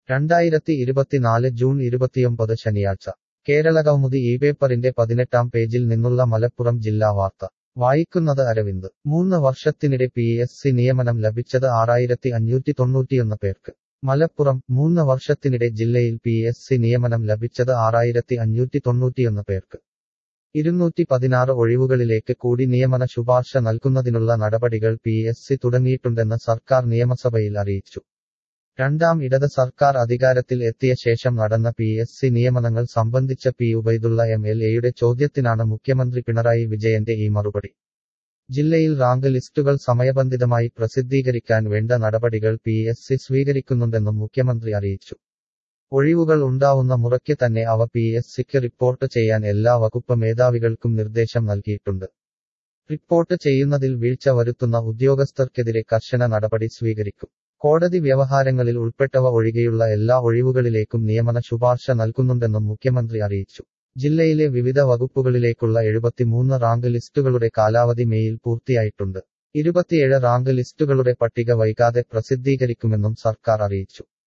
രണ്ടായിരത്തി ഇരുപത്തിനാല് ജൂൺ ഇരുപത്തിയൊമ്പത് ശനിയാഴ്ച കേരളകൗമുദി ഈ പേപ്പറിന്റെ പതിനെട്ടാം പേജിൽ നിന്നുള്ള മലപ്പുറം ജില്ലാ വാർത്ത വായിക്കുന്നത് അരവിന്ദ് മൂന്ന് വർഷത്തിനിടെ പി എസ് സി നിയമനം ലഭിച്ചത് ആറായിരത്തി അഞ്ഞൂറ്റി തൊണ്ണൂറ്റിയൊന്ന് പേർക്ക് മലപ്പുറം മൂന്ന് വർഷത്തിനിടെ ജില്ലയിൽ പി എസ് സി നിയമനം ലഭിച്ചത് ആറായിരത്തി അഞ്ഞൂറ്റി തൊണ്ണൂറ്റിയൊന്ന് പേർക്ക് ഇരുന്നൂറ്റി പതിനാറ് ഒഴിവുകളിലേക്ക് കൂടി നിയമന ശുപാർശ നൽകുന്നതിനുള്ള നടപടികൾ പി എസ് സി തുടങ്ങിയിട്ടുണ്ടെന്ന് സർക്കാർ നിയമസഭയിൽ അറിയിച്ചു രണ്ടാം ഇടത് സർക്കാർ അധികാരത്തിൽ എത്തിയ ശേഷം നടന്ന പി എസ് സി നിയമനങ്ങൾ സംബന്ധിച്ച പി ഉബൈദുള്ള എം എൽ എയുടെ ചോദ്യത്തിനാണ് മുഖ്യമന്ത്രി പിണറായി വിജയന്റെ ഈ മറുപടി ജില്ലയിൽ റാങ്ക് ലിസ്റ്റുകൾ സമയബന്ധിതമായി പ്രസിദ്ധീകരിക്കാൻ വേണ്ട നടപടികൾ പി എസ് സി സ്വീകരിക്കുന്നുണ്ടെന്നും മുഖ്യമന്ത്രി അറിയിച്ചു ഒഴിവുകൾ ഉണ്ടാവുന്ന മുറയ്ക്ക് തന്നെ അവ പി എസ് സിക്ക് റിപ്പോർട്ട് ചെയ്യാൻ എല്ലാ വകുപ്പ് മേധാവികൾക്കും നിർദ്ദേശം നൽകിയിട്ടുണ്ട് റിപ്പോർട്ട് ചെയ്യുന്നതിൽ വീഴ്ച വരുത്തുന്ന ഉദ്യോഗസ്ഥർക്കെതിരെ കർശന നടപടി സ്വീകരിക്കും കോടതി വ്യവഹാരങ്ങളിൽ ഉൾപ്പെട്ടവ ഒഴികെയുള്ള എല്ലാ ഒഴിവുകളിലേക്കും നിയമന ശുപാർശ നൽകുന്നുണ്ടെന്നും മുഖ്യമന്ത്രി അറിയിച്ചു ജില്ലയിലെ വിവിധ വകുപ്പുകളിലേക്കുള്ള എഴുപത്തിമൂന്ന് റാങ്ക് ലിസ്റ്റുകളുടെ കാലാവധി മേയിൽ പൂർത്തിയായിട്ടുണ്ട് ഇരുപത്തിയേഴ് റാങ്ക് ലിസ്റ്റുകളുടെ പട്ടിക വൈകാതെ പ്രസിദ്ധീകരിക്കുമെന്നും സർക്കാർ അറിയിച്ചു